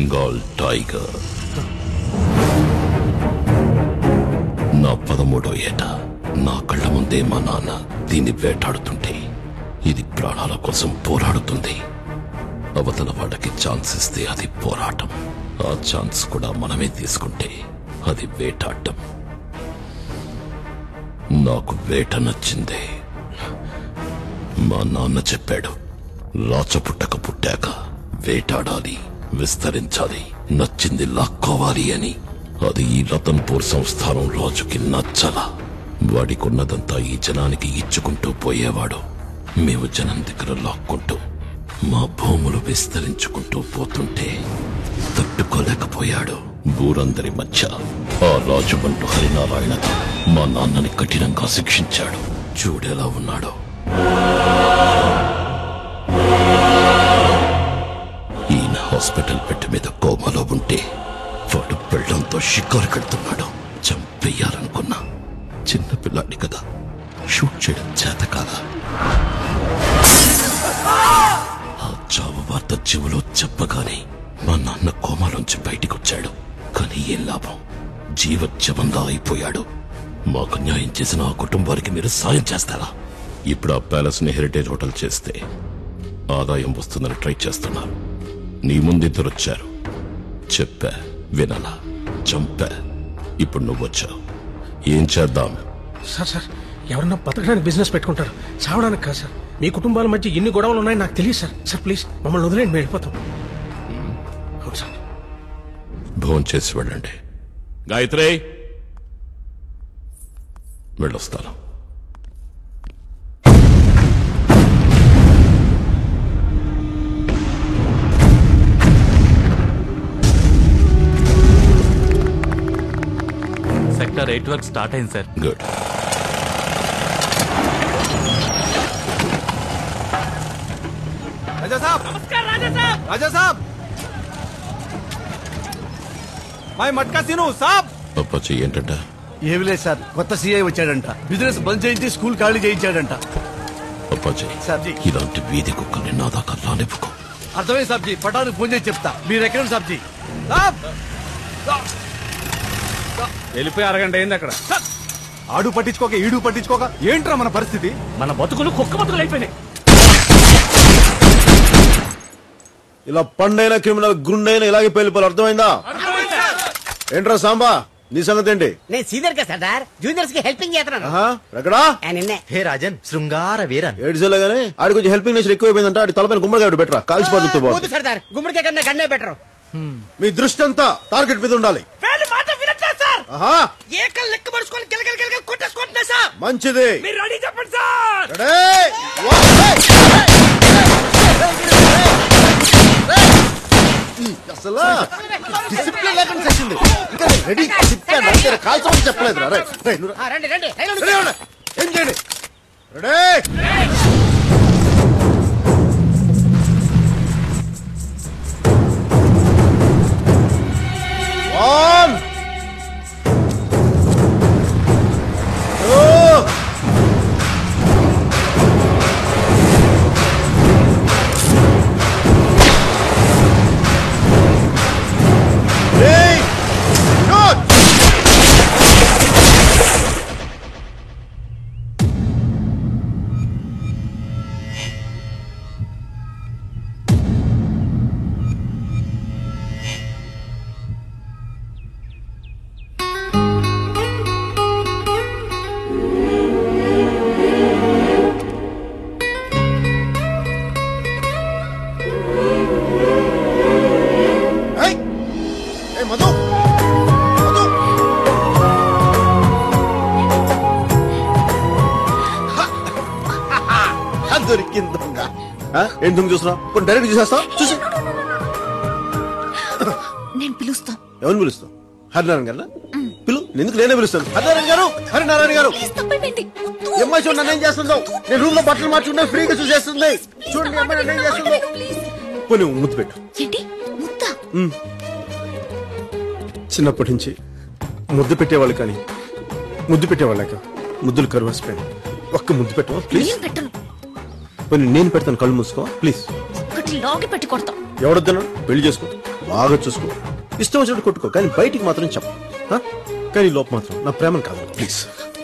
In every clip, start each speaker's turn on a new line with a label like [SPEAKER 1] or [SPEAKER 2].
[SPEAKER 1] Bengal tiger నా పదమూడో ఏట నా కళ్ళ ముందే మా నాన్న దీన్ని వేటాడుతుంటే ఇది ప్రాణాల కోసం పోరాడుతుంది అవతల వాళ్ళకి ఛాన్స్ ఇస్తే అది పోరాటం ఆ ఛాన్స్ కూడా మనమే తీసుకుంటే అది వేటాడటం నాకు వేట నచ్చిందే మా నాన్న చెప్పాడు రాచపుట్టక పుట్టాక వేటాడాలి విస్తరించాలి నచ్చింది లాక్కోవాలి అని అది ఈ రతన్పూర్ సంస్థానం రాజుకి నచ్చలా వాడికున్నదంతా ఈ జనానికి ఇచ్చుకుంటూ పోయేవాడు మేము జనం దగ్గర లాక్కుంటూ మా భూములు విస్తరించుకుంటూ పోతుంటే తట్టుకోలేకపోయాడు ఊరందరి మధ్య ఆ రాజుబంటు హరినారాయణతో మా నాన్నని కఠినంగా శిక్షించాడు చూడేలా ఉన్నాడో ఈయన హాస్పిటల్ బెడ్ మీద కోమాలో ఉంటే వాడు పెళ్ళంతో షికారు కడుతున్నాడు చంపేయాలనుకున్నా చిన్న పిల్లాడి కదా షూట్ చేయడం చేత కాదా ఆ చావు వార్త చెవులో చెప్పగానే మా నాన్న కోమాలోంచి బయటికి వచ్చాడు కానీ ఏం లాభం జీవోత్సవంగా అయిపోయాడు మాకు న్యాయం చేసిన ఆ కుటుంబానికి మీరు సాయం చేస్తారా ఇప్పుడు ఆ ప్యాలెస్ ని హెరిటేజ్ హోటల్ చేస్తే ఆదాయం వస్తుందని ట్రై చేస్తున్నారు నీ ముందిద్దరు వచ్చారు చెప్పా వినలా చంపా ఇప్పుడు నువ్వు వచ్చావు ఏం చేద్దాం
[SPEAKER 2] సార్ సార్ ఎవరన్నా బతకడానికి బిజినెస్ పెట్టుకుంటారు చావడానికి కాదు సార్ మీ కుటుంబాల మధ్య ఎన్ని గొడవలు ఉన్నాయని నాకు తెలియదు సార్ సార్ ప్లీజ్ మమ్మల్ని వదిలేండి మేము వెళ్ళిపోతాం అవును సార్
[SPEAKER 1] భోన్ చేసి వెళ్ళండి గాయత్రి వెళ్ళొస్తాను
[SPEAKER 3] సెక్టర్ ఎయిట్ వర్క్ స్టార్ట్ అయింది సార్
[SPEAKER 1] గుడ్
[SPEAKER 4] राजा साहब नमस्कार राजा साहब राजा साहब मैं मटका सिनू साहब
[SPEAKER 1] అప్పచ్చి ఏంటంట
[SPEAKER 5] ఏమి లేదు సార్ కొత్త సీఐ వచ్చాడంట బిజినెస్ బంద్ చేయించి స్కూల్ ఖాళీ చేయించాడంట
[SPEAKER 1] అప్పాజీ
[SPEAKER 5] సార్జీ.
[SPEAKER 1] ఇలాంటి వీధి కుక్కల్ని నా దాకా రానివ్వకు
[SPEAKER 5] అర్థమైంది సాబ్జీ పటానికి ఫోన్ చేసి చెప్తా మీరు ఎక్కడ సాబ్జీ
[SPEAKER 4] साहब వెళ్ళిపోయి అరగంట అయింది అక్కడ ఆడు పట్టించుకోక ఈడు పట్టించుకోక ఏంట్రా మన పరిస్థితి
[SPEAKER 2] మన బతుకులు కుక్క బతుకులు అయిపోయినాయి
[SPEAKER 6] ఇలా పండైన క్రిమినల్ గుండైన ఇలాగే పేలిపోవాలి అర్థమైందా ఏంట్రా సాంబా నీ సంగతి ఏంటి
[SPEAKER 7] నేను సీనియర్ కదా సర్దార్ జూనియర్స్ కి హెల్పింగ్ చేస్తున్నాను
[SPEAKER 6] ఆహా, ఎక్కడా
[SPEAKER 7] ఆ, నిన్నే
[SPEAKER 8] హే రాజన్ శృంగార వీరన్
[SPEAKER 6] ఏడ్చేలే గానీ ఆడి కొంచెం హెల్పింగ్ నేచర్ ఎక్కువైపోయిందంట ఆడి తలపైన గుమ్మడికాయ బెటరా కాల్చి పడుతూ
[SPEAKER 7] వద్దు సర్దార్ గుమ్మడికాయ కన్నా గన్నే బెటర్
[SPEAKER 6] మీ దృష్టి అంతా టార్గెట్ మీద ఉండాలి
[SPEAKER 7] మాట వినట్లేదు సార్
[SPEAKER 6] ఆహా
[SPEAKER 7] ఏకలు లెక్క పడుచుకొని గిలగల గిలగల కొట్టేసుకుంటున్నా సార్
[SPEAKER 6] మంచిది
[SPEAKER 7] మీరు రెడీ చెప్పండి సార్
[SPEAKER 6] రెడీ? వన్, ఈ అసలు డిసిప్లిన్ లేకుండా చేసింది ఇంకా రెడీ చెప్పాను అంతే కాల్చమని చెప్పలేదు రా రేయ్, రేయ్, నువ్వు రా.
[SPEAKER 7] ఆ, రండి రండి లైన్లో
[SPEAKER 6] రెడీ
[SPEAKER 7] ఉండండి.
[SPEAKER 6] ఉండు. ఏం చేయండి ready one two three shoot ఏయ్ ఏయ్ మధు మధు హ! దొరికింది దొంగ ఆ? ఏం దొంగ చూస్తున్నావు కొన్ని డైరెక్ట్ చూసేస్తా చూసి
[SPEAKER 9] నేను పిలుస్తా
[SPEAKER 6] ఎవరిని పిలుస్తావు హరినారాయణ గారు పిలు ఎందుకు నేనే పిలుస్తాను హరినారాయణ గారు హరినారాయణ గారు
[SPEAKER 9] తప్పైపోయింది
[SPEAKER 6] ఈ అమ్మాయి చూడండి నన్ను ఏం చేస్తుందో నేను రూమ్ లో బట్టలు మార్చుకుంటే ఫ్రీగా చూసేస్తుంది చూడండి ఈ అమ్మాయి నన్ను ఏం చేస్తుందో పోనీ ముద్దు పెట్టు
[SPEAKER 9] ఏంటి ముద్దా
[SPEAKER 6] చిన్నప్పటి నుంచి ముద్దు పెట్టేవాళ్ళు కానీ ముద్దు పెట్టేవాళ్ళక ముద్దులు కరువాసిపోయాను ఒక్క ముద్దు పెట్టవా ప్లీజ్
[SPEAKER 9] నేను పెట్టను
[SPEAKER 6] పోనీ నేను పెడతాను కళ్ళు మూసుకో ప్లీజ్
[SPEAKER 9] ఒకటి లాగి పెట్టి కొడతా
[SPEAKER 6] ఎవడొద్దన్నా పెళ్లి చేసుకో బాగా చూసుకో ఇష్టం వచ్చినట్టు కొట్టుకో కానీ బయటికి మాత్రం చెప్ప ఆ? కానీ లోపు మాత్రం నా ప్రేమను కాదు ప్లీజ్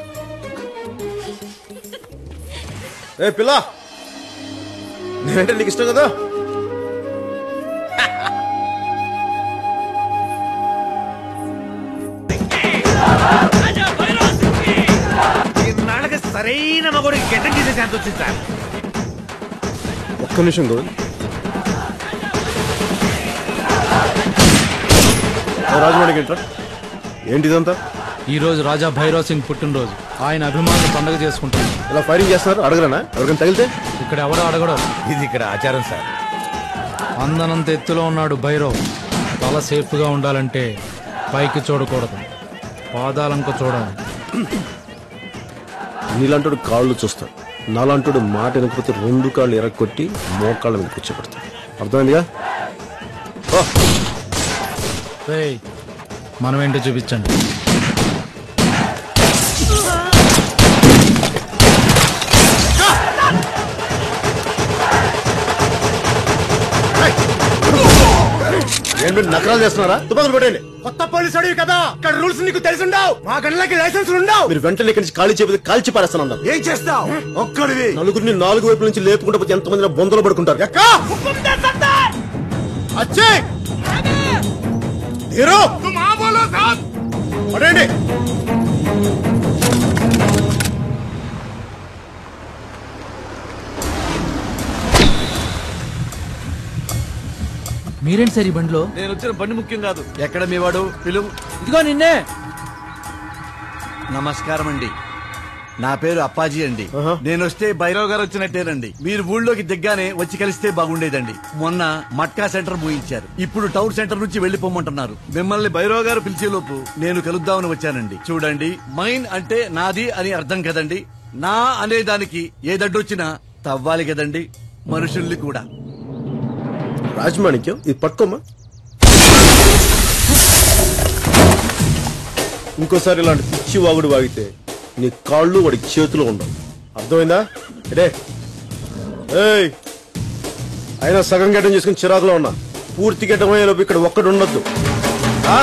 [SPEAKER 6] ఏ పిల్ల నేనంటే నీకు ఇష్టం కదా
[SPEAKER 7] ఇన్నాళ్ళకి సరైన మగోడికి గెడ్డం చేసే ఛాన్స్ వచ్చింది సార్
[SPEAKER 6] ఒక్క నిమిషం గోవింద్ రాజవాడికి ఏంట్రా ఏంటిదంతా
[SPEAKER 10] ఈ రోజు రాజా భైరవ్ సింగ్ పుట్టినరోజు ఆయన అభిమానులు పండుగ చేసుకుంటారు
[SPEAKER 6] ఇలా ఫైరింగ్ చేస్తున్నారు అడగరనా ఎవరికైనా తగిలితే
[SPEAKER 10] ఇక్కడ ఎవడో అడగడం
[SPEAKER 7] ఇది ఇక్కడ ఆచారం సార్
[SPEAKER 10] అందనంత ఎత్తులో ఉన్నాడు భైరవ్ తల సేఫ్ గా ఉండాలంటే పైకి చూడకూడదు పాదాలంక చూడాలి
[SPEAKER 6] నీలాంటి కాళ్ళు చూస్తాడు నాలాంటి మాట వినకపోతే రెండు కాళ్ళు ఎరగొట్టి మోకాళ్ళ మీద కూర్చోబెడతాడు అర్థమైందిగా ఓ,
[SPEAKER 10] రేయ్, మనం ఏంటో చూపించండి
[SPEAKER 6] ఏంటి మీరు నకరాలు చేస్తున్నారా తుపాకులు పెట్టండి
[SPEAKER 7] కొత్త పోలీసు అడివి కదా ఇక్కడ రూల్స్ నీకు తెలిసి ఉండవు మా గంటలకి లైసెన్స్ ఉండవు
[SPEAKER 6] మీరు వెంటనే ఇక్కడి నుంచి ఖాళీ చేయకపోతే కాల్చి పారేస్తాను
[SPEAKER 7] ఏం చేస్తావు ఒక్కడివి
[SPEAKER 6] నలుగురిని నాలుగు వైపుల నుంచి లేపుకుంటే పోతే ఎంతమంది బొందలు పడుకుంటారు ఎక్క అచ్చే హీరో పడండి
[SPEAKER 10] మీరేంటి సార్ ఈ బండిలో
[SPEAKER 5] నేను వచ్చిన బండి ముఖ్యం కాదు ఎక్కడ మీ వాడు పిలువు
[SPEAKER 10] ఇదిగో నిన్నే
[SPEAKER 5] నమస్కారం అండి నా పేరు అప్పాజీ అండి నేను వస్తే భైరవ్ గారు వచ్చినట్టేనండి మీరు ఊళ్ళోకి దిగ్గానే వచ్చి కలిస్తే బాగుండేదండి మొన్న మట్కా సెంటర్ మూయించారు ఇప్పుడు టౌన్ సెంటర్ నుంచి వెళ్లిపోమంటున్నారు మిమ్మల్ని భైరవ్ గారు పిలిచేలోపు నేను కలుద్దామని వచ్చానండి చూడండి మైన్ అంటే నాది అని అర్థం కదండి నా అనే దానికి ఏ దడ్డొచ్చినా తవ్వాలి కదండి మనుషుల్ని కూడా
[SPEAKER 6] రాజమాణిక్యం ఇది పట్టుకోమా ఇంకోసారి ఇలాంటి పిచ్చి వాగుడు వాగితే నీ కాళ్ళు వాడి చేతిలో ఉండవు అర్థమైందా ఇదే ఏయ్ అయినా సగం గడ్డం చేసుకుని చిరాకులో ఉన్నా పూర్తి గడ్డం అయ్యేలోపు ఇక్కడ ఒక్కడు ఉండొద్దు ఆ?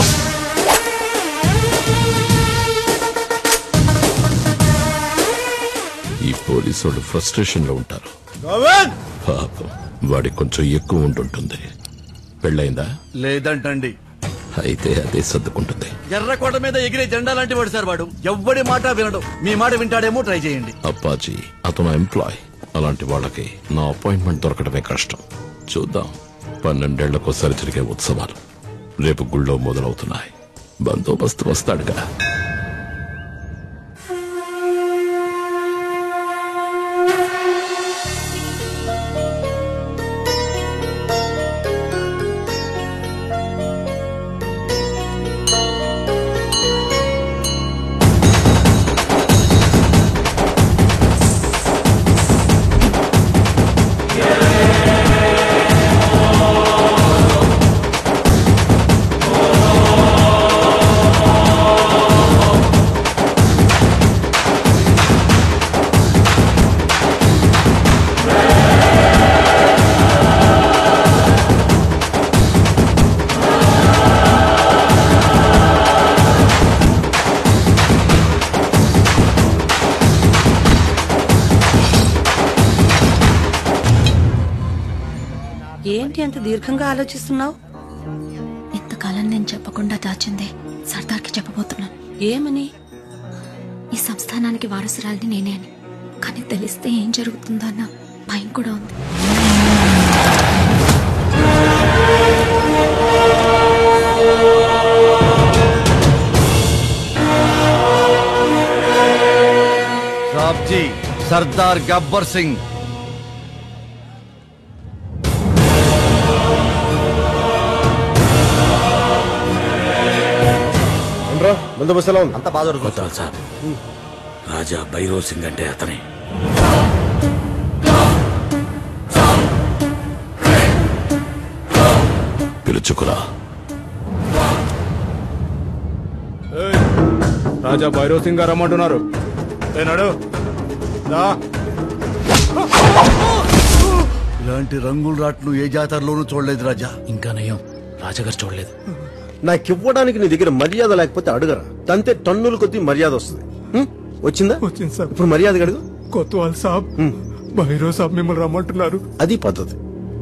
[SPEAKER 1] ఈ పోలీసు వాళ్ళు ఫ్రస్ట్రేషన్ లో ఉంటారు
[SPEAKER 6] గోవింద్!
[SPEAKER 1] పాపం వాడికి కొంచెం ఎక్కువ ఉంటుంటుంది పెళ్ళైందా
[SPEAKER 5] లేదంటండి
[SPEAKER 1] అయితే అదే సర్దుకుంటుంది
[SPEAKER 5] ఎర్రకోట మీద ఎగిరే జెండా లాంటి వాడు సార్ వాడు ఎవ్వడి మాట వినడు మీ మాట వింటాడేమో ట్రై చేయండి
[SPEAKER 1] అప్పాజీ అతను ఎంప్లాయ్ అలాంటి వాళ్ళకి నా అపాయింట్మెంట్ దొరకడమే కష్టం చూద్దాం పన్నెండేళ్లకోసారి జరిగే ఉత్సవాలు రేపు గుళ్ళో మొదలవుతున్నాయి బందోబస్తు వస్తాడుగా
[SPEAKER 9] ఏంటి అంత దీర్ఘంగా ఆలోచిస్తున్నావు
[SPEAKER 11] ఇంతకాలం నేను చెప్పకుండా దాచింది సర్దార్కి చెప్పబోతున్నాను
[SPEAKER 9] ఏమని
[SPEAKER 11] ఈ సంస్థానానికి వారసురాలిని నేనే అని కానీ తెలిస్తే ఏం జరుగుతుందో అన్న భయం కూడా ఉంది
[SPEAKER 5] సాబ్జీ సర్దార్ గబ్బర్ సింగ్
[SPEAKER 6] ఏంట్రా బందోబస్తు ఎలా ఉంది
[SPEAKER 8] అంత బాధ
[SPEAKER 7] సార్ రాజా భైరవ్ సింగ్ అంటే అతనే
[SPEAKER 1] పిలుచుకురా
[SPEAKER 4] రాజా భైరవ్ సింగ్ గారు రమ్మంటున్నారు ఏనాడు దా
[SPEAKER 5] ఇలాంటి రంగుల రాట్లు ఏ జాతరలోనూ చూడలేదు రాజా
[SPEAKER 10] ఇంకా నయం
[SPEAKER 2] రాజాగారు చూడలేదు
[SPEAKER 6] నాకు ఇవ్వడానికి నీ దగ్గర మర్యాద లేకపోతే అడగరా తంతే టన్నుల కొద్దీ మర్యాద వస్తుంది హ్మ్? వచ్చిందా
[SPEAKER 7] వచ్చింది సార్
[SPEAKER 6] ఇప్పుడు మర్యాద అడుగు
[SPEAKER 7] కొత్వాల్ సాబ్ భైరవ్ సాబ్ మిమ్మల్ని రమ్మంటున్నారు
[SPEAKER 6] అది పద్ధతి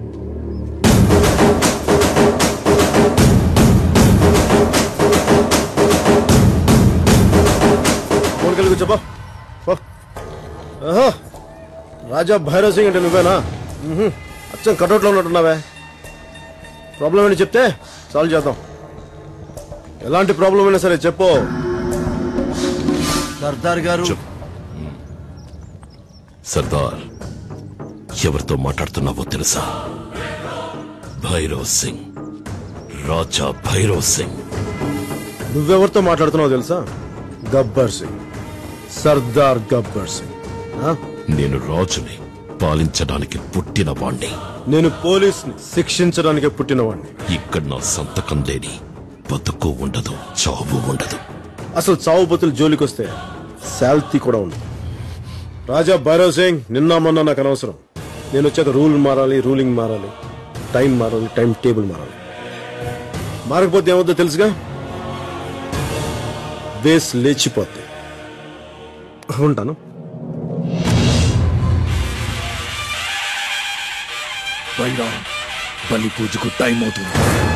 [SPEAKER 6] కోరికలు కూర్చోపా పో. ఆహా. రాజా భైరవ్ సింగ్ అంటే నువ్వేనా మ్హూ. అచ్చం కటౌట్లో ఉన్నట్టున్నావే ప్రాబ్లం ఏంటి చెప్తే సాల్వ్ చేద్దాం ఎలాంటి ప్రాబ్లం అయినా సరే చెప్పు
[SPEAKER 5] సర్దార్ గారు
[SPEAKER 1] సర్దార్ ఎవరితో మాట్లాడుతున్నావో తెలుసా భైరవ్ సింగ్ రాజా భైరవ్ సింగ్
[SPEAKER 6] నువ్వెవరితో మాట్లాడుతున్నావు తెలుసా గబ్బర్ సింగ్ సర్దార్ గబ్బర్ సింగ్ ఆ?
[SPEAKER 1] నేను రాజుని పాలించడానికి పుట్టిన వాణ్ణి
[SPEAKER 6] నేను పోలీస్ని శిక్షించడానికి పుట్టినవాడిని
[SPEAKER 1] ఇక్కడ నా సంతకం లేని బతుకు ఉండదు చావు ఉండదు
[SPEAKER 6] అసలు చావు బతులు జోలికొస్తే శాల్తీ కూడా ఉండదు రాజా భైరవ్ సింగ్ నిన్న మొన్న నాకు అనవసరం నేను వచ్చాక రూల్ మారాలి రూలింగ్ మారాలి టైం మారాలి టైం టేబుల్ మారాలి మారకపోతే ఏమవుతుందో తెలుసుగా బేస్ లేచిపోతే ఉంటాను
[SPEAKER 12] బలి పూజకు టైం అవుతుంది